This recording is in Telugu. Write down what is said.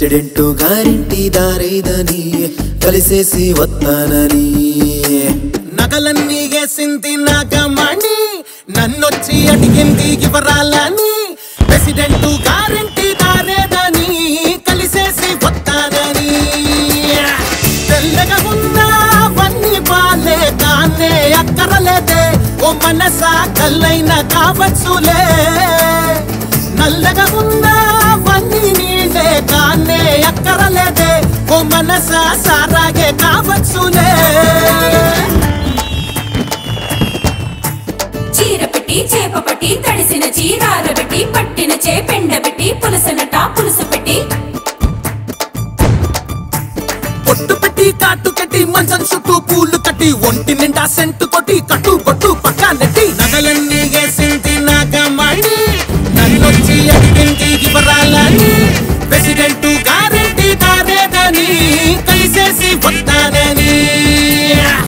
ప్రెసిడెంట్ గారింటి దారేదని కలిసేసి వస్తానని నగలన్నీ వేసింది నాగమణి నన్నొచ్చి అడిగింది వివరాలని ప్రెసిడెంట్ గారింటి దారేదని కలిసేసి వస్తానని తెల్లగా ఉన్నవన్నీ బాలే కానే అక్కరలేదే ఓ మనసా కల్లైన కావచ్చులే నల్లగా ఉన్నవన్నీ నీళ్ళే కానే అక్కరలేదే ఓ మనసా సారాగే కావచ్చులే చీర పెట్టి చేప పట్టి తడిసిన చీరార పెట్టి పట్టిన చేపెండ పెట్టి పులసనట పులుసు పెట్టి పొట్టు పెట్టి కాటు కట్టి మంచం చుట్టూ పూలు కట్టి ఒంటి నిండా సెంటు కొట్టి కట్టు కొట్టు పక్క నెట్టి నగలన్నీ వేసింది నాగమణి